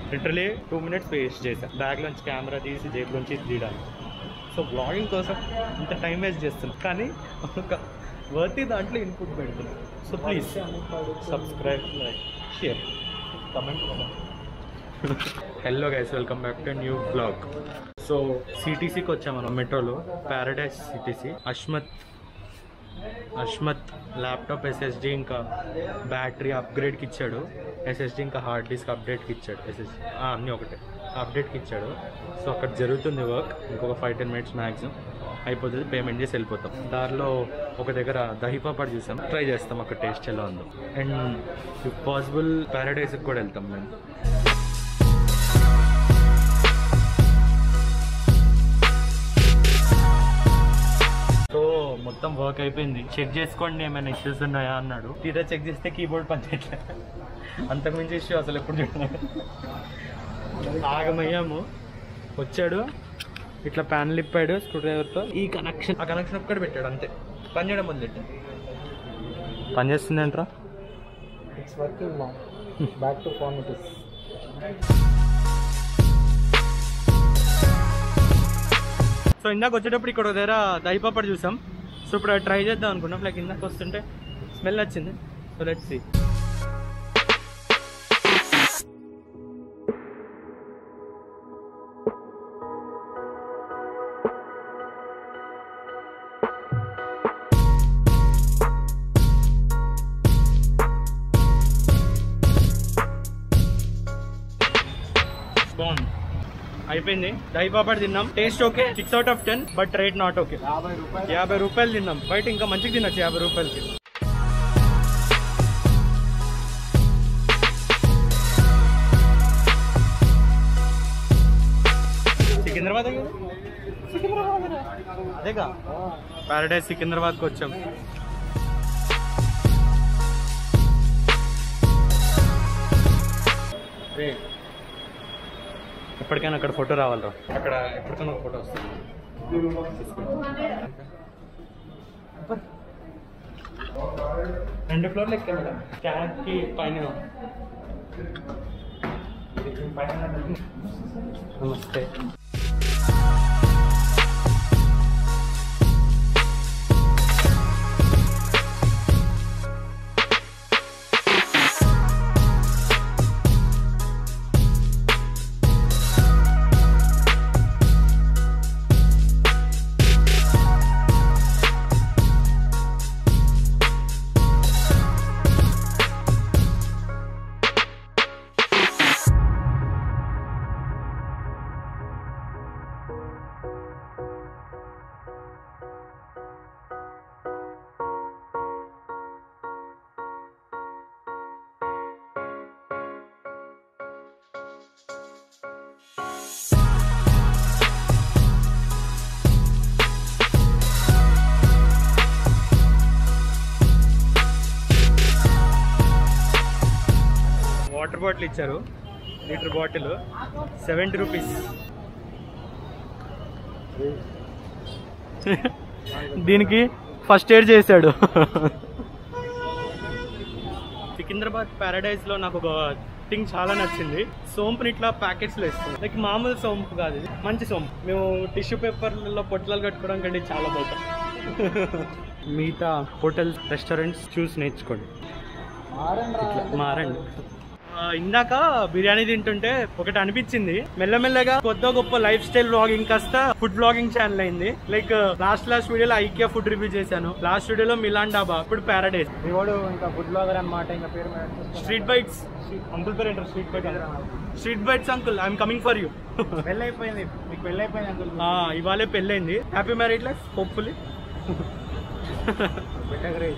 Literally two minutes waste చేశాను బ్యాగ్లోంచి camera తీసి జేబులోంచి తీయడానికి సో బ్లాగింగ్ కోసం ఇంత టైం వేస్ట్ చేస్తున్నాం కానీ ఒక వర్తి దాంట్లో ఇన్పుట్ పెడుతున్నాం so please subscribe like share comment hello guys welcome back to new blog so సిటీసీకి వచ్చాం మనం మెట్రోలో Paradise CTC Ashmat Ashmat laptop SSD ఇంకా బ్యాటరీ అప్గ్రేడ్కి ఇచ్చాడు ఎస్ఎస్డి ఇంకా హార్డ్ డిస్క్ అప్డేట్కి ఇచ్చాడు ఎస్ఎస్డి అన్నీ ఒకటే అప్డేట్కి ఇచ్చాడు సో అక్కడ జరుగుతుంది వర్క్ ఇంకొక ఫైవ్ టెన్ మినిట్స్ మ్యాక్సిమం అయిపోతుంది పేమెంట్ చేసి వెళ్ళిపోతాం దారిలో ఒక దగ్గర దహి పాపడ్ చూసాం ట్రై చేస్తాం అక్కడ టేస్ట్ ఎలా ఉందో అండ్ ఇఫ్ పాసిబుల్ ప్యారడైజ్కి కూడా వెళ్తాం మేము సో మొత్తం వర్క్ అయిపోయింది చెక్ చేసుకోండి ఏమైనా ఇష్యూస్ ఉన్నాయా అన్నాడు తీరా చెక్ చేస్తే కీబోర్డ్ పనిచేయట్లేదు అంతకుమించి ఇష్యూ అసలు ఎప్పుడు చూడలేదు ఆగమయ్యాము వచ్చాడు ఇట్లా ప్యానల్ ఇప్పాడు స్క్రూ డ్రైవర్తో ఈ కనెక్షన్ ఆ కనెక్షన్ ఒక్కటి పెట్టాడు అంతే పని చేయడం మొదలెట్టాడు పని చేస్తుంది అంటారా It's working now. Back to form it is. So ఇందాక వచ్చేటప్పుడు ఇక్కడ ఒక దగ్గర దహి పాపడ్ చూసాం సో ఇప్పుడు అది ట్రై చేద్దాం అనుకున్నాం లైక్ ఇందాక వస్తుంటే స్మెల్ వచ్చింది సో లెట్స్ సీ బాగుంది అయిపోయింది దహి పాపడ్ తిన్నాం taste okay six out of ten but rate not okay యాభై రూపాయలు యాభై రూపాయలు తిన్నాం బయట ఇంకా మంచిగా తినచ్చు యాభై రూపాయలకి సికింద్రాబాద్ అదేగా ప్యారడైజ్ సికింద్రాబాద్కి వచ్చాం ఎప్పటికైనా అక్కడ ఫోటో రావాలరా అక్కడ ఎప్పటికైనా ఒక ఫోటో వస్తుంది రెండు ఫ్లోర్లు ఎక్కాలి ట్యాంక్కి పైన నమస్తే వాటర్ బాటిల్ ఇచ్చారు లీటర్ బాటిల్ సెవెంటీ రూపీస్ దీనికి ఫస్ట్ ఎయిడ్ చేశాడు సికింద్రాబాద్ ప్యారడైజ్ లో నాకు ఒక థింగ్ చాలా నచ్చింది సోంపుని ఇట్లా ప్యాకెట్స్ లో ఇస్తుంది లైక్ మామూలు సోంపు కాదు ఇది మంచి సోంపు మేము టిష్యూ పేపర్లలో పొట్లాలు కట్టుకోవడం కంటే చాలా బాగుంటాం మిగతా హోటల్ రెస్టారెంట్స్ చూసి నేర్చుకోండి ఇట్లా మారండి ఆ, ఇందాక బిర్యానీ తింటుంటే ఒకటి అనిపించింది మెల్లమెల్లగా కొత్త గొప్ప లైఫ్ స్టైల్ వ్లాగింగ్ కాస్త ఫుడ్ వ్లాగింగ్ ఛానల్ అయింది లైక్ లాస్ట్ లాస్ట్ వీడియోలో ఐకియా ఫుడ్ రివ్యూ చేశాను లాస్ట్ వీడియోలో మిలాన్ డాబా ఇప్పుడు ప్యారడైస్ మీ వాడు ఇంకా ఫుడ్ బ్లాగర్ అనమాట ఇంకా పేరు మీద చూసుకుంటా. స్ట్రీట్ బైట్స్ అంకుల్ పేరు ఏంటారు street bite street bites uncle I'm coming for you పెళ్ళి అయిపోయింది మీకు పెళ్ళి అయిపోయింది అంకుల్ ఇవాళే పెళ్ళైంది happy married life hopefully better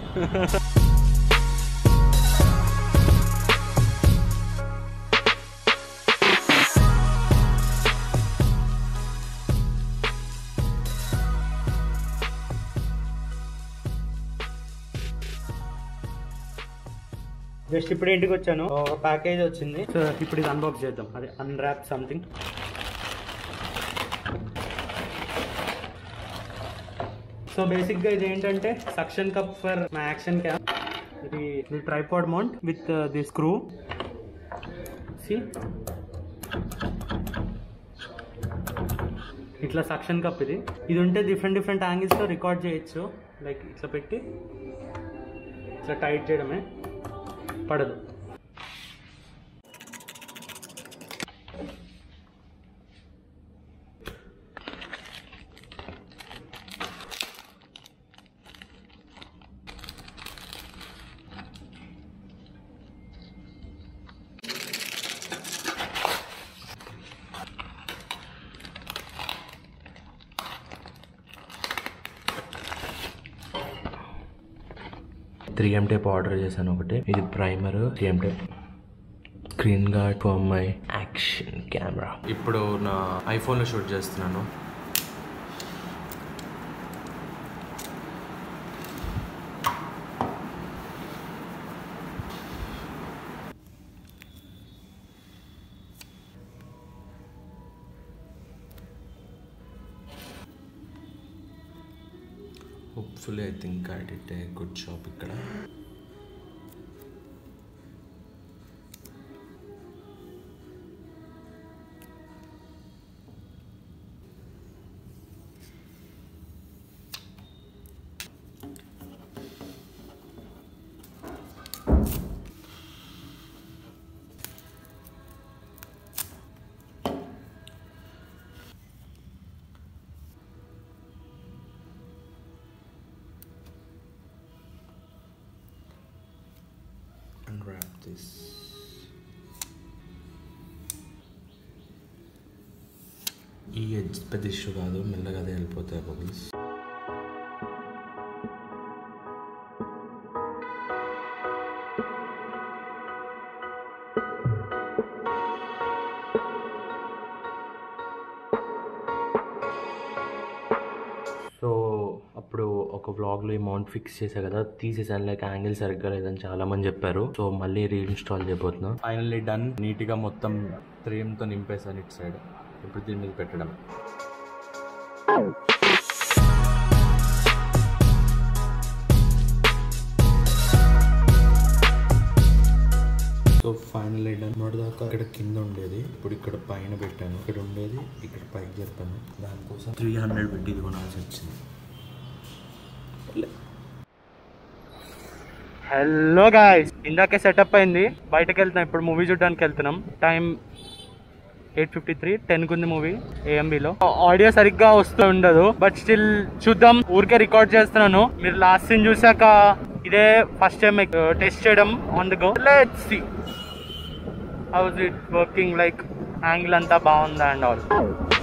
just ఇప్పుడు ఇంటికి వచ్చాను ఒక ప్యాకేజ్ వచ్చింది సో ఇప్పుడు ఇది అన్బాక్స్ చేద్దాం అదే అన్రాప్ సంథింగ్ సో బేసిక్గా ఇది ఏంటంటే సక్షన్ కప్ ఫర్ మా యాక్షన్ క్యామ్ ఇది ఇది tripod mount with the screw see ఇట్లా సక్షన్ కప్ ఇది ఇది ఉంటే డిఫరెంట్ డిఫరెంట్ యాంగిల్స్లో రికార్డ్ చేయొచ్చు లైక్ ఇట్లా పెట్టి ఇట్లా టైట్ చేయడమే పడదు త్రీ ఎం టేప్ ఆర్డర్ చేశాను ఒకటి ఇది primer three M tape screen guard for my action camera ఇప్పుడు నా ఐఫోన్లో షూట్ చేస్తున్నాను hopefully I think I did a good job ఇక్కడ unwrap this ఈ ఎడ్జ్ పెద్ద ఇష్యూ కాదు మెల్లగా అదే వెళ్ళిపోతాయి బబుల్స్ సో అప్పుడు ఒక వ్లాగ్లో ఈ మౌంట్ ఫిక్స్ చేశా కదా తీసేసాను లైక్ యాంగిల్ సరిగ్గా లేదని చాలా మంది చెప్పారు సో మళ్ళీ రీఇన్స్టాల్ చేయబోతున్నా ఫైనల్లీ డన్ నీట్గా మొత్తం తో నింపేసాను ఇటు సైడ్ ఇప్పుడు దీని మీద పెట్టడం సో ఫైనల్ డన్ దాకా ఇక్కడ కింద ఉండేది ఇప్పుడు ఇక్కడ పైన పెట్టాను ఇక్కడ ఉండేది ఇక్కడ పైకి జరిపాను దానికోసం త్రీ హండ్రెడ్ పెట్టి ఇది కొనాల్సి వచ్చింది హలో గాయస్ ఇందాకే సెటప్ అయింది బయటకు వెళ్తున్నాం ఇప్పుడు మూవీ చూడడానికి వెళ్తున్నాం time eight fifty three ten కుంది మూవీ ఏఎంబిలో ఆడియో సరిగ్గా వస్తూ ఉండదు బట్ స్టిల్ చూద్దాం ఊరికే రికార్డ్ చేస్తున్నాను మీరు లాస్ట్ సీన్ చూసాక ఇదే ఫస్ట్ టైం టెస్ట్ చేయడం on the go let's see how's it working like angle అంతా బాగుందా అండ్ ఆల్